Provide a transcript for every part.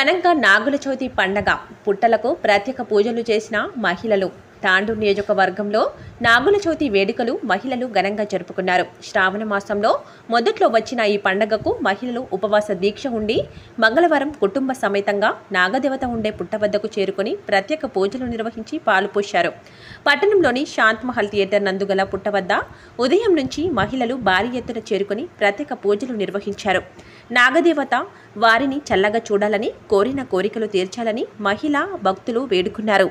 ఘనంగా నాగుల చవితి పండగ పుట్టలకు ప్రత్యేక పూజలు చేసిన మహిళలు తాండూరు నియోజకవర్గంలో నాగుల చవితి వేడుకలు మహిళలు ఘనంగా జరుపుకున్నారు శ్రావణ మాసంలో మొదట్లో వచ్చిన ఈ పండగకు మహిళలు ఉపవాస దీక్ష ఉండి మంగళవారం కుటుంబ సమేతంగా నాగదేవత ఉండే పుట్ట వద్దకు చేరుకుని ప్రత్యేక పూజలు నిర్వహించి పాలుపోశారు పట్టణంలోని శాంత్ మహల్ థియేటర్ నందుగల పుట్ట వద్ద ఉదయం నుంచి మహిళలు భారీ ఎత్తున చేరుకుని ప్రత్యేక పూజలు నిర్వహించారు నాగదేవత వారిని చల్లగా చూడాలని కోరిన కోరికలు తీర్చాలని మహిళా భక్తులు వేడుకున్నారు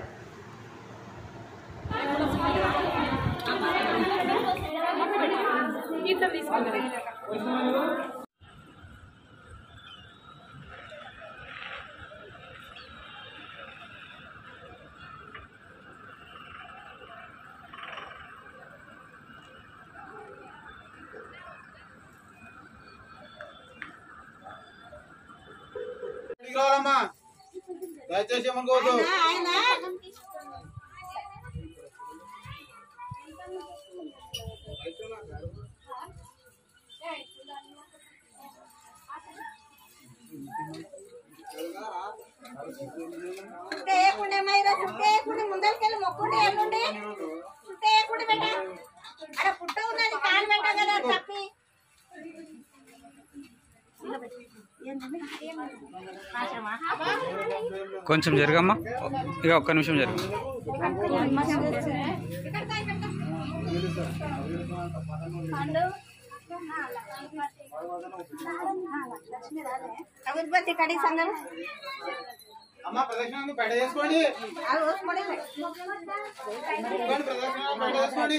ఇంటికి రావాలమ్మా దయచేసి ఏమనుకోవద్దు చుట్టేయకుండా మైరా చుట్టేయకుండా ముందరికెళ్ళి మొక్కుంటే ఎల్లుండి చుట్టేయకుండా పెట్ట అక్కడ పుట్ట ఉన్నది కాలు పెట్ట కదా తప్పి కొంచెం జరగమ్మా ఇక ఒక్క నిమిషం జరుగు అభివృద్ధి కడి సంఘం అమ్మ ప్రదక్షిణ బయట చేసుకోండి అది ఓసుకోండి ఒక్కని ప్రదక్షిణ బయట చేసుకోండి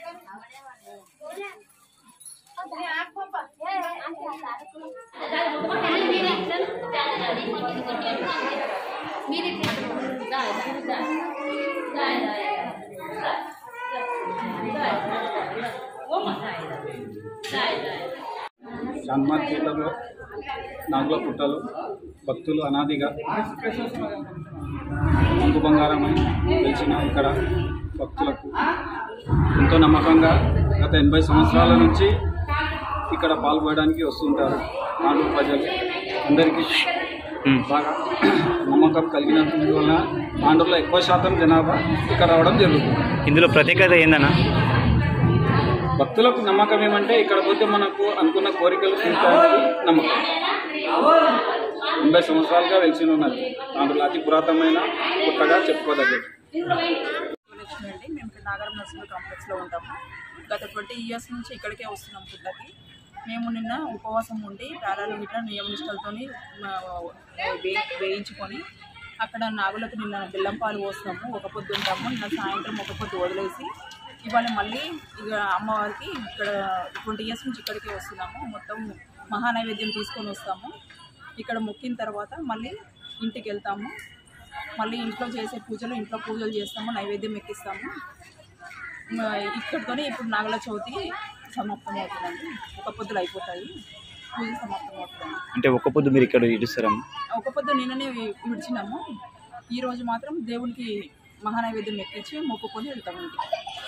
షాన్మార్ థియేటర్లో నాగుల పుట్టలు భక్తులు అనాదిగా మంగు బంగారమై వెలిసిన ఇక్కడ భక్తులకు ఎంతో నమ్మకంగా గత ఎనభై సంవత్సరాల నుంచి ఇక్కడ పాల్గొనడానికి వస్తుంటారు నాలుగు ప్రజలు అందరికీ బాగా నమ్మకం కలిగినందువల్ల ఆంధ్రలో ఎక్కువ శాతం జనాభా ఇక్కడ రావడం జరుగుతుంది ఇందులో ప్రత్యేకత ఏందన్నా భక్తులకు నమ్మకం ఏమంటే ఇక్కడ పోతే మనకు అనుకున్న కోరికలు తీర్చాలని నమ్మకం ఎనభై సంవత్సరాలుగా వెలిసి ఉన్నది అందులో అతి పురాతనమైన పుట్టగా చెప్పుకోదగ్గది లక్ష్మి అండి మేము ఇక్కడ నాగరం నర్సింగ్ కాంప్లెక్స్లో ఉంటాము గత ట్వంటీ ఇయర్స్ నుంచి ఇక్కడికే వస్తున్నాం పుట్టకి మేము నిన్న ఉపవాసం ఉండి ప్రాణాలు ఇట్లా నియమనిష్టలతో వేయించుకొని అక్కడ నాగులకు నిన్న బెల్లం పాలు పోస్తున్నాము ఒక పొద్దు ఉంటాము నిన్న సాయంత్రం ఒక పొద్దు వదిలేసి ఇవాళ మళ్ళీ ఇక అమ్మవారికి ఇక్కడ ట్వంటీ ఇయర్స్ నుంచి ఇక్కడికే వస్తున్నాము మొత్తం మహానైవేద్యం తీసుకొని వస్తాము ఇక్కడ మొక్కిన తర్వాత మళ్ళీ ఇంటికి వెళ్తాము మళ్ళీ ఇంట్లో చేసే పూజలు ఇంట్లో పూజలు చేస్తాము నైవేద్యం ఎక్కిస్తాము మ, ఇక్కడితోనే ఇప్పుడు నాగల చవితి సమాప్తం అవుతుందండి ఒక పొద్దులు అయిపోతాయి పూజ సమాప్తం అవుతుంది అంటే ఒక్క పొద్దు మీరు ఇక్కడ ఇడుస్తారమ్మా ఒక పొద్దు నిన్ననే వి- విడిచినాము ఈ రోజు మాత్రం దేవునికి మహానైవేద్యం ఎక్కించి మొక్కుకొని వెళ్తాము ఇంటికి